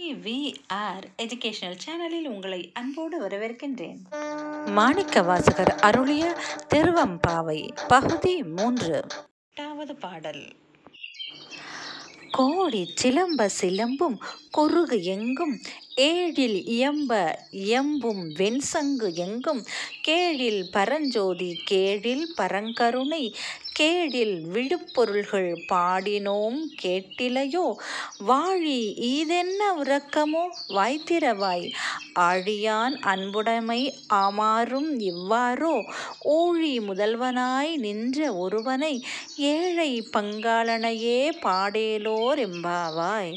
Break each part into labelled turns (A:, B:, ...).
A: IVR educational சேனலில் உங்களை அன்போடு வரவேற்கின்றேன் மாணிக்க வாசகர் அருளிய திருவம்பாவை பகுதி மூன்று எட்டாவது பாடல் கோடி சிலம்ப சிலம்பும் குறுகு எங்கும் ஏழில் இயம்ப இயம்பும் வெண்சங்கு எங்கும் கேழில் பரஞ்சோதி கேழில் பரங்கருணை கேழில் விழுப்பொருள்கள் பாடினோம் கேட்டிலையோ வாழி ஈதென்ன உறக்கமோ வாய்த்திரவாய் ஆழியான் அன்புடைமை ஆமாறும் இவ்வாறோ ஊழி முதல்வனாய் நின்ற ஒருவனை ஏழை பங்காளனையே பாடேலோர் எம்பாவாய்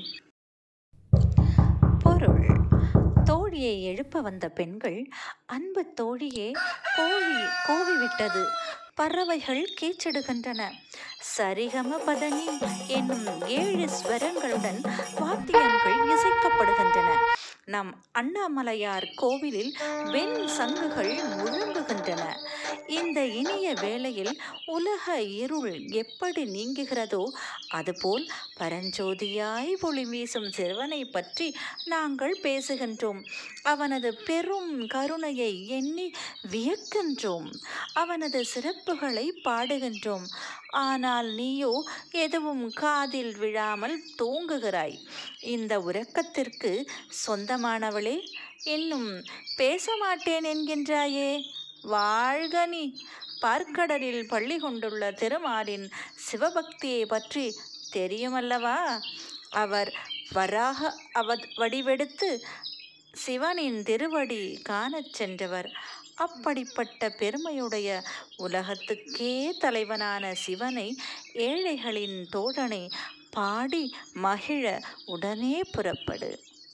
A: பொருள் தோழியை எழுப்ப வந்த பெண்கள் அன்பு தோழியே கோழி கோவிவிட்டது பறவைகள் கீச்சிடுகின்றன சரிகம பதனி என்னும் ஏழு ஸ்வரங்களுடன் வாத்தியங்கள் இசைக்கப்படுகின்றன நம் அண்ணாமலையார் கோவிலில் வெண் சங்குகள் முழங்குகின்றன இந்த இனிய வேளையில் உலக இருள் எப்படி நீங்குகிறதோ அதுபோல் பரஞ்சோதியாய் ஒளி வீசும் சிறுவனை பற்றி நாங்கள் பேசுகின்றோம் அவனது பெரும் கருணையை எண்ணி வியக்கின்றோம் அவனது சிறப்புகளை பாடுகின்றோம் ஆனால் நீயோ எதுவும் காதில் விழாமல் தூங்குகிறாய் இந்த உறக்கத்திற்கு சொந்தமானவளே இன்னும் பேச மாட்டேன் என்கின்றாயே வாழ்க நீ பார்க்கடலில் பள்ளி கொண்டுள்ள திருமாலின் சிவபக்தியை பற்றி தெரியுமல்லவா அவர் வராக அவ வடிவெடுத்து சிவனின் திருவடி காணச் சென்றவர் அப்படிப்பட்ட பெருமையுடைய உலகத்துக்கே தலைவனான சிவனை ஏழைகளின் தோழனை பாடி மகிழ உடனே புறப்படு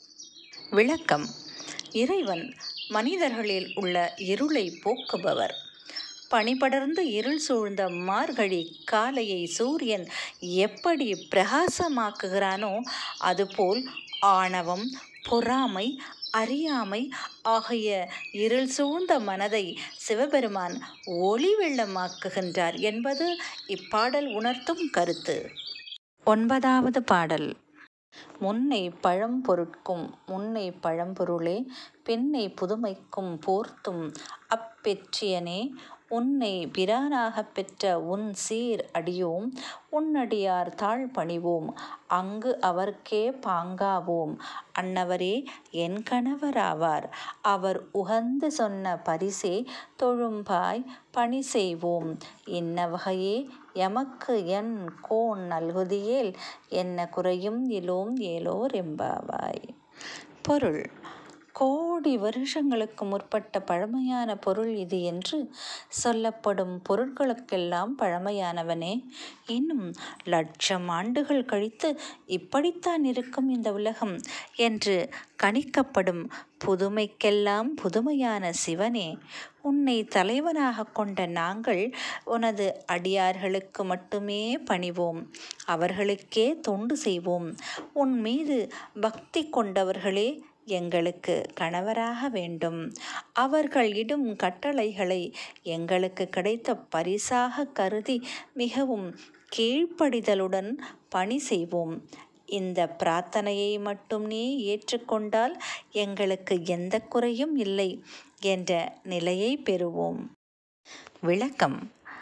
A: விளக்கம் இறைவன் மனிதர்களில் உள்ள இருளை போக்குபவர் பனிபடர்ந்து இருள் சூழ்ந்த மார்கழி காலையை சூரியன் எப்படி பிரகாசமாக்குகிறானோ அதுபோல் ஆணவம் பொறாமை அறியாமை ஆகிய இருள் சூழ்ந்த மனதை சிவபெருமான் ஒளி வெள்ளமாக்குகின்றார் என்பது இப்பாடல் உணர்த்தும் கருத்து ஒன்பதாவது பாடல் முன்னை பழம்பொருட்கும் முன்னை பழம்பொருளே பின்னை புதுமைக்கும் போர்த்தும் அப்பெற்றியனே உன்னை பிரானாகப் பெற்ற உன் சீர் அடியோம் உன்னடியார் தாழ் பணிவோம் அங்கு அவர்க்கே பாங்காவோம் அன்னவரே என் கணவராவார் அவர் உகந்து சொன்ன பரிசே தொழும்பாய் பணி செய்வோம் இன்ன வகையே எமக்கு என் கோன் நல்குதியேல் என்ன குறையும் இலோம் ஏலோர் எம்பாவாய் பொருள் கோடி வருஷங்களுக்கு முற்பட்ட பழமையான பொருள் இது என்று சொல்லப்படும் பொருட்களுக்கெல்லாம் பழமையானவனே இன்னும் லட்சம் ஆண்டுகள் கழித்து இப்படித்தான் இருக்கும் இந்த உலகம் என்று கணிக்கப்படும் புதுமைக்கெல்லாம் புதுமையான சிவனே உன்னை தலைவனாக கொண்ட நாங்கள் உனது அடியார்களுக்கு மட்டுமே பணிவோம் அவர்களுக்கே தொண்டு செய்வோம் உன் மீது பக்தி கொண்டவர்களே எங்களுக்கு கணவராக வேண்டும் அவர்கள் இடும் கட்டளைகளை எங்களுக்கு கிடைத்த பரிசாக கருதி மிகவும் கீழ்ப்படிதலுடன் பணி செய்வோம் இந்த பிரார்த்தனையை மட்டும் நீ ஏற்றுக்கொண்டால் எங்களுக்கு எந்த குறையும் இல்லை என்ற நிலையை பெறுவோம் விளக்கம்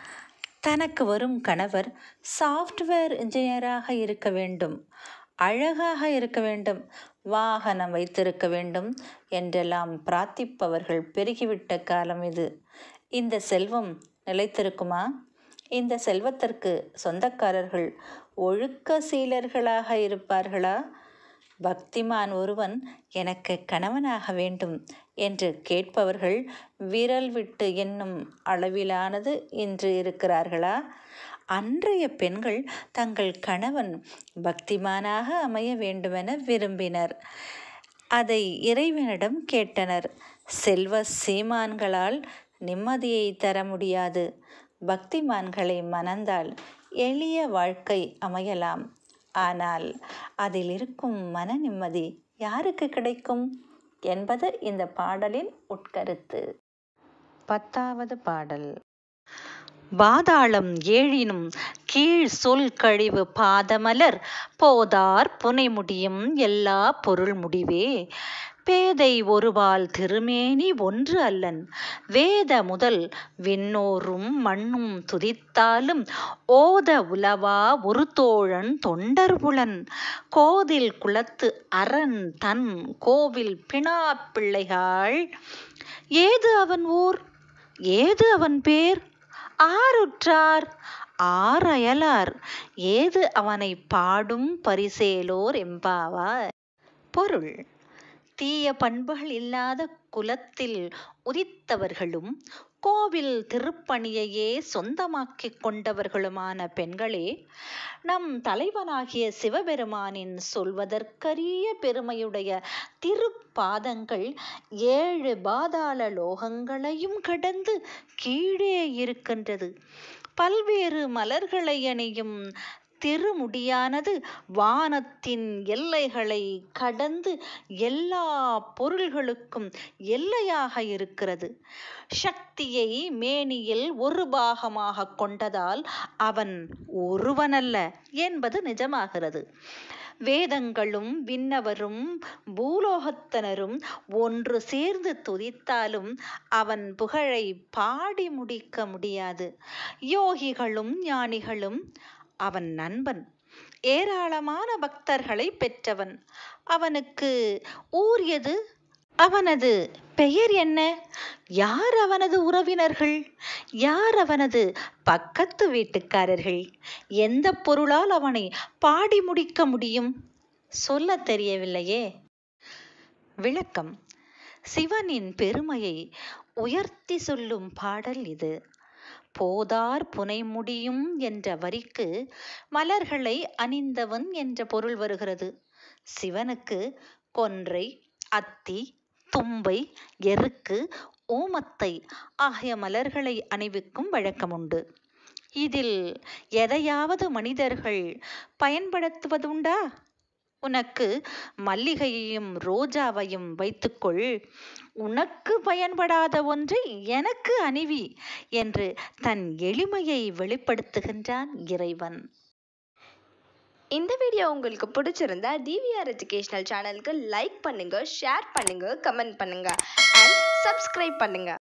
A: தனக்கு வரும் கணவர் சாஃப்ட்வேர் இன்ஜினியராக இருக்க வேண்டும் அழகாக இருக்க வேண்டும் வாகனம் வைத்திருக்க வேண்டும் என்றெல்லாம் பிரார்த்திப்பவர்கள் பெருகிவிட்ட காலம் இது இந்த செல்வம் நிலைத்திருக்குமா இந்த செல்வத்திற்கு சொந்தக்காரர்கள் ஒழுக்க சீலர்களாக இருப்பார்களா பக்திமான் ஒருவன் எனக்கு கணவனாக வேண்டும் என்று கேட்பவர்கள் விரல் விட்டு என்னும் அளவிலானது இன்று இருக்கிறார்களா அன்றைய பெண்கள் தங்கள் கணவன் பக்திமானாக அமைய வேண்டுமென விரும்பினர் அதை இறைவனிடம் கேட்டனர் செல்வ சீமான்களால் நிம்மதியை தர முடியாது பக்திமான்களை மணந்தால் எளிய வாழ்க்கை அமையலாம் ஆனால் அதில் இருக்கும் மன நிம்மதி யாருக்கு கிடைக்கும் என்பது இந்த பாடலின் உட்கருத்து பத்தாவது பாடல் பாதாளம் ஏழினும் கீழ் சொல் கழிவு பாதமலர் போதார் புனைமுடியும் எல்லா பொருள் முடிவே பேதை ஒருவால் திருமேனி ஒன்று அல்லன் வேத முதல் விண்ணோரும் மண்ணும் துதித்தாலும் ஓத உலவா ஒரு தோழன் தொண்டர்புலன் கோதில் குலத்து அரண் தன் கோவில் பிணா பிள்ளைகள் ஏது அவன் ஊர் ஏது அவன் பேர் ஆருற்றார் ஆரயலார் ஏது அவனை பாடும் பரிசேலோர் எம்பாவார் பொருள் தீய பண்புகள் இல்லாத குலத்தில் உதித்தவர்களும் கோவில் திருப்பணியையே சொந்தமாக்கிக் கொண்டவர்களுமான பெண்களே நம் தலைவனாகிய சிவபெருமானின் சொல்வதற்கரிய பெருமையுடைய திருப்பாதங்கள் ஏழு பாதாள லோகங்களையும் கடந்து கீழே இருக்கின்றது பல்வேறு மலர்களை அணியும் திருமுடியானது வானத்தின் எல்லைகளை கடந்து எல்லா பொருள்களுக்கும் எல்லையாக இருக்கிறது சக்தியை மேனியில் ஒரு பாகமாக கொண்டதால் அவன் ஒருவனல்ல என்பது நிஜமாகிறது வேதங்களும் விண்ணவரும் பூலோகத்தனரும் ஒன்று சேர்ந்து துதித்தாலும் அவன் புகழை பாடி முடிக்க முடியாது யோகிகளும் ஞானிகளும் அவன் நண்பன் ஏராளமான பக்தர்களை பெற்றவன் அவனுக்கு ஊர் எது அவனது பெயர் என்ன யார் அவனது உறவினர்கள் யார் அவனது பக்கத்து வீட்டுக்காரர்கள் எந்த பொருளால் அவனை பாடி முடிக்க முடியும் சொல்ல தெரியவில்லையே விளக்கம் சிவனின் பெருமையை உயர்த்தி சொல்லும் பாடல் இது போதார் புனைமுடியும் என்ற வரிக்கு மலர்களை அணிந்தவன் என்ற பொருள் வருகிறது சிவனுக்கு கொன்றை அத்தி தும்பை எருக்கு ஓமத்தை ஆகிய மலர்களை அணிவிக்கும் வழக்கமுண்டு இதில் எதையாவது மனிதர்கள் பயன்படுத்துவதுண்டா உனக்கு மல்லிகையையும் ரோஜாவையும் வைத்துக்கொள் உனக்கு பயன்படாத ஒன்றை எனக்கு அணிவி என்று தன் எளிமையை வெளிப்படுத்துகின்றான் இறைவன்
B: இந்த வீடியோ உங்களுக்கு பிடிச்சிருந்தா டிவிஆர் எஜுகேஷனல் சேனலுக்கு லைக் பண்ணுங்க ஷேர் பண்ணுங்க கமெண்ட் பண்ணுங்க அண்ட் சப்ஸ்கிரைப் பண்ணுங்க